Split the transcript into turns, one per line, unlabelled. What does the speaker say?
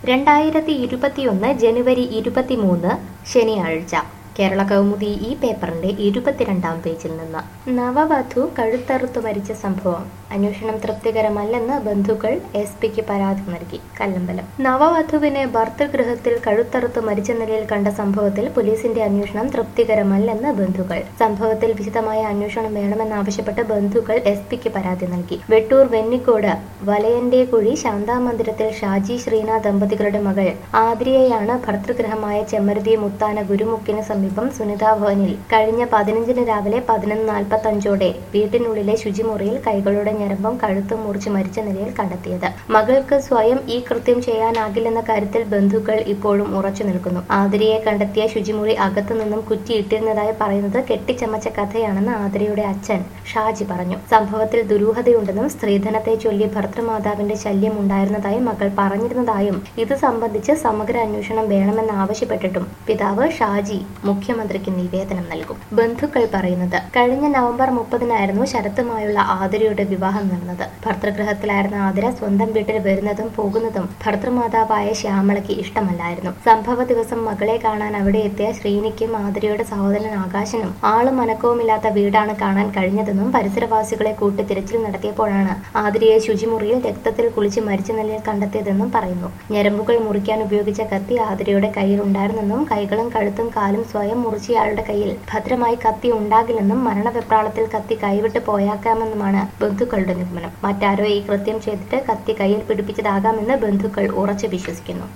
രണ്ടായിരത്തി ഇരുപത്തിയൊന്ന് ജനുവരി ഇരുപത്തിമൂന്ന് ശനിയാഴ്ച കേരള കൗമുദി ഈ പേപ്പറിന്റെ ഇരുപത്തിരണ്ടാം പേജിൽ നിന്ന് നവവധു കഴുത്തറുത്തു മരിച്ച സംഭവം അന്വേഷണം തൃപ്തികരമല്ലെന്ന് ബന്ധുക്കൾ എസ് പിക്ക് പരാതി നൽകി കല്ലമ്പലം നവവധുവിനെ ഭർതൃഗൃഹത്തിൽ കഴുത്തറുത്ത് മരിച്ച നിലയിൽ കണ്ട സംഭവത്തിൽ പോലീസിന്റെ അന്വേഷണം തൃപ്തികരമല്ലെന്ന് ബന്ധുക്കൾ സംഭവത്തിൽ വിശദമായ അന്വേഷണം വേണമെന്നാവശ്യപ്പെട്ട് ബന്ധുക്കൾ എസ് പിക്ക് പരാതി നൽകി വെട്ടൂർ വെന്നിക്കോട് വലയന്റെ കുഴി ശാന്താമന്ദിരത്തിൽ ഷാജി ശ്രീനാഥ് ദമ്പതികളുടെ മകൾ ആദ്രിയയാണ് ഭർതൃഗൃഹമായ ചെമ്മരുതി മുത്താന ഗുരുമുക്കിന് സമീപം സുനിതാ ഭവനിൽ കഴിഞ്ഞ പതിനഞ്ചിന് രാവിലെ പതിനൊന്ന് നാൽപ്പത്തി അഞ്ചോടെ വീട്ടിനുള്ളിലെ ശുചിമുറിയിൽ കൈകളുടെ ഞരമ്പും കഴുത്തും മുറിച്ച് മരിച്ച നിലയിൽ കണ്ടെത്തിയത് മകൾക്ക് സ്വയം ഈ കൃത്യം ചെയ്യാനാകില്ലെന്ന കാര്യത്തിൽ ബന്ധുക്കൾ ഇപ്പോഴും ഉറച്ചു നിൽക്കുന്നു ആതിരയെ കണ്ടെത്തിയ ശുചിമുറി അകത്തു നിന്നും കുറ്റിയിട്ടിരുന്നതായി പറയുന്നത് കെട്ടിച്ചമച്ച കഥയാണെന്ന് ആതിരയുടെ അച്ഛൻ ഷാജി പറഞ്ഞു സംഭവത്തിൽ ദുരൂഹതയുണ്ടെന്നും സ്ത്രീധനത്തെ ചൊല്ലി ഭർത്തൃമാതാവിന്റെ ശല്യം ഉണ്ടായിരുന്നതായി മകൾ പറഞ്ഞിരുന്നതായും ഇത് സംബന്ധിച്ച് സമഗ്ര അന്വേഷണം വേണമെന്ന് ആവശ്യപ്പെട്ടിട്ടും പിതാവ് ഷാജി മുഖ്യമന്ത്രിക്ക് നിവേദനം നൽകും ബന്ധുക്കൾ പറയുന്നത് കഴിഞ്ഞ നവംബർ മുപ്പതിനായിരുന്നു ശരത്തുമായുള്ള ആതിരയുടെ വിവാഹം നടന്നത് ഭർതൃഗൃഹത്തിലായിരുന്ന ആതിര സ്വന്തം വീട്ടിൽ വരുന്നതും പോകുന്നതും ഭർതൃമാതാവായ ശ്യാമളയ്ക്ക് ഇഷ്ടമല്ലായിരുന്നു സംഭവ ദിവസം മകളെ കാണാൻ അവിടെ എത്തിയ ശ്രീനിക്കും ആതിരയുടെ സഹോദരൻ ആകാശനും ആളും അനക്കവുമില്ലാത്ത വീടാണ് കാണാൻ കഴിഞ്ഞതെന്നും പരിസരവാസികളെ കൂട്ടി തിരച്ചിൽ നടത്തിയപ്പോഴാണ് ആതിരയെ ശുചിമുറിയിൽ രക്തത്തിൽ കുളിച്ച് മരിച്ച നിലയിൽ കണ്ടെത്തിയതെന്നും പറയുന്നു ഞരമ്പുകൾ മുറിക്കാൻ ഉപയോഗിച്ച കത്തി ആതിരയുടെ കയ്യിൽ ഉണ്ടായിരുന്നെന്നും കൈകളും കഴുത്തും കാലും സ്വയം മുറിച്ചയാളുടെ കയ്യിൽ ഭദ്രമായി കത്തി ഉണ്ടാകില്ലെന്നും മരണവെപ്രാളത്തിൽ കത്തി കൈവിട്ട് പോയാക്കാമെന്നുമാണ് ബന്ധുക്കളുടെ നിഗമനം മറ്റാരോ ഈ കൃത്യം ചെയ്തിട്ട് കത്തി കയ്യിൽ പിടിപ്പിച്ചതാകാമെന്ന് ബന്ധുക്കൾ ഉറച്ചു വിശ്വസിക്കുന്നു